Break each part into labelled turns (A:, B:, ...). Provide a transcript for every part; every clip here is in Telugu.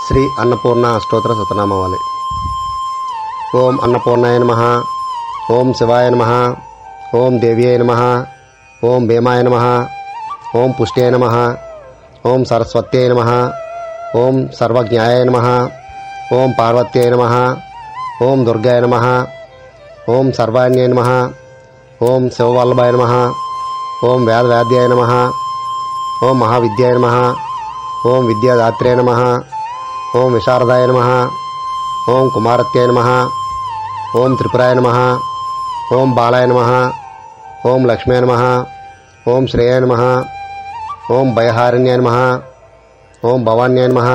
A: శ్రీ అన్నపూర్ణ స్తోత్ర సతనామావళి ఓం అన్నపూర్ణాయ నమ ఓం శివాయ నమ ఓం దేవ్యాయ నమ ఓం భీమాయ నమ ఓం పుష్ట్యాయ నమ ఓం సరస్వత్యాయ నమ ఓం సర్వజ్ఞాయ నమ ఓం పార్వత్యాయ నమ ఓం దుర్గాయ నమ ఓం సర్వాణ్యాయ నమ ఓం శివవల్లభాయ నమ ఓం వేదవేద్యాయ నమ ఓం మహావిద్యాయ నమ ఓం విద్యాదాత్రే నమ ఓం విశారదాయ నమ ఓం కుమారత్యాయ నమ ఓం త్రిపురాయ నమ ఓం బాలాయ నమ ఓం లక్ష్మీ నమ ఓం శ్రేయాయ నమ ఓం భయహారణ్యాయ నమ ఓం భవాన్యాయ నమ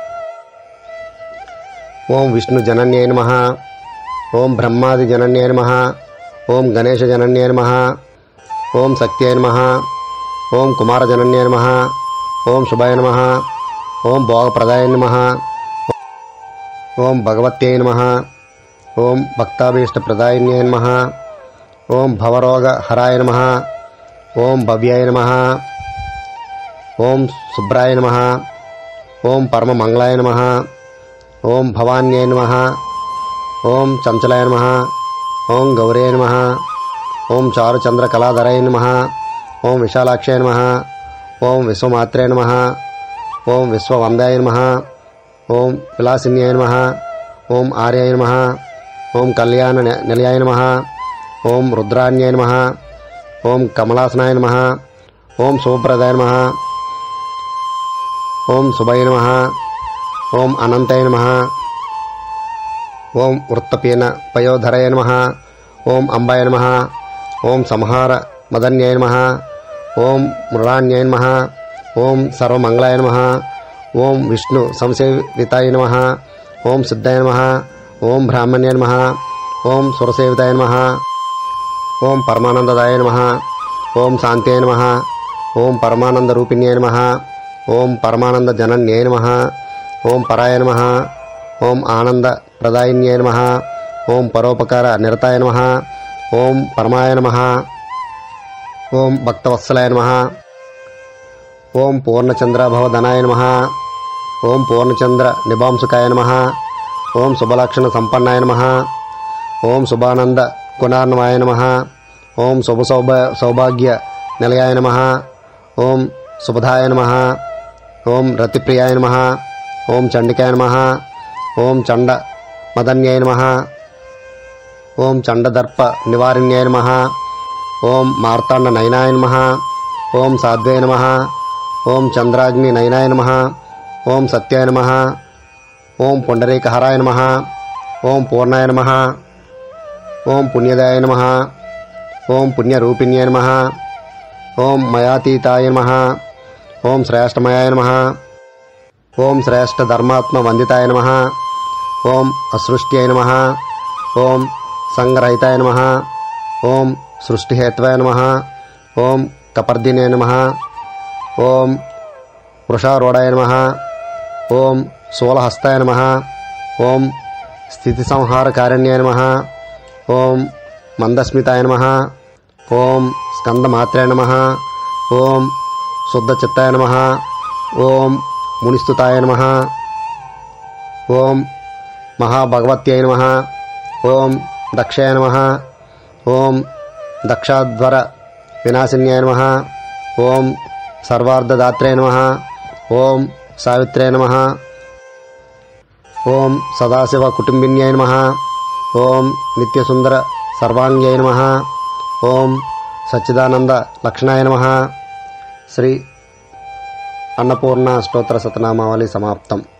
A: ఓం విష్ణు జనన్యాయ నమ ఓం బ్రహ్మాది జనన్యాయ నమ ఓం గణేశ జనన్యాయ నమ ఓం శక్త్యాయ నమ ఓం కుమార జనన్యాయ నమ ఓం శుభాయ నమ ఓం భోగప్రదాయ నమ ఓం భగవత్యై నమ ఓం భక్తాభీష్టప్రదాయిన్యాయ నమ ఓం భవరోగహరాయ నమ ఓం భవ్యాయ నమ ఓం శుభ్రాయ నమ ఓం పరమమంగళాయ నమ ఓం భవాన్యాయ నమ ఓం చంచలాయ నమ ఓం గౌరాయ నమ ఓం చారుచంద్రకళాధరాయ నమ ఓం విశాలాక్షాయ నమ ఓం విశ్వమాత్రే నమ ఓం విశ్వవందాయ నమ ఓం విలాసిన్యాయ నమ ఓం ఆర్యాయ నమ ఓం కళ్యాణ ని- నిలయాయ నమ ఓం రుద్రాన్యాయ నమ ఓం కమలాసనాయ నమ ఓం శుభప్రదాయ నమ ఓం శుభాయ నమ ఓం అనంతాయ నమ ఓం వృత్తపీన పయోధరాయ నమ ఓం అంబాయ నమ ఓం సంహార మదన్యాయ నమ ఓం మృడాన్యాయ నమ ఓం సర్వమంగళాయ నమ ఓం విష్ణు సంసేవితాయ నమ ఓం సిద్ధాయ నమ ఓం బ్రాహ్మణ్యాయ నమ ఓం సురసేవితాయ నమ ఓం పరమానందదాయ నమ ఓం శాంత్యాయ నమ ఓం పరమానంద రూపిణ్యాయ నమ ఓం పరమానంద జనన్యాయ నమ ఓం పరాయ నమ ఓం ఆనంద ప్రదాయిన్యాయ నమ ఓం పరోపకార నిరతాయ నమ ఓం పరమాయ నమ ఓం భక్తవత్సలాయ నమ ఓం పూర్ణచంద్రభవధనాయ నమ ఓం పూర్ణచంద్ర నిబాంసుకాయ నమ ఓం శుభలక్షణ సంపన్నాయ నమ ఓం శుభానంద గుణార్ణవాయ నమ ఓం శుభ సౌభ సౌభాగ్య నిలయాయ నమ ఓం శుభదాయ నమ ఓం రతిప్రియాయ నమ ఓం చండికాయ నమ ఓం చండ మదన్యాయ నమ ఓం చండదర్ప నివారిణ్యాయ నమ ఓం మార్తాండ నయనాయ నమ ఓం సాధ్వాయ నమ ఓం చంద్రాగ్ని నయనాయ నమ ఓం సత్యాయ నమ ఓం పుండరీకహరాయ నమ ఓం పూర్ణాయ నమ ఓం పుణ్యదాయ నమ ఓం పుణ్యరూపిణ్యాయ నమ ఓం మయాతీతాయ నమ ఓం శ్రేష్టమయాయ నమ ఓం శ్రేష్ఠ ధర్మాత్మ వందితాయ నమ ఓం అసృష్ట్యాయ నమ ఓం సంగరహితాయ నమ ఓం సృష్టిహేత్వాయ నమ ఓం కపర్దినే నమ ఓం వృషారూఢాయ నమ ఓం శూలహస్తాయ నమ ఓం స్థితిసంహారకారణ్యాయ నమ ఓం మందస్మితాయ నమ ఓం స్కందమాత్రాయ నమ ఓం శుద్ధచిత్తాయ నమ ఓం మునిస్తుతాయ నమ ఓం మహాభగవత్యై నమ ఓం దక్షాయ నమ ఓం దక్షాధ్వర వినాశిన్యాయ నమ ఓం సర్వార్ధదాత్రే నమ ఓం సావిత్రే నమ ఓం సదాశివ కుటుంబిన్యాయ నమ ఓం నిత్యసుందర సర్వాంగ్యాయ నమ ఓం సచ్చిదానంద లక్షణాయ నమ శ్రీ అన్నపూర్ణ స్తోత్ర సతనామావళి సమాప్తం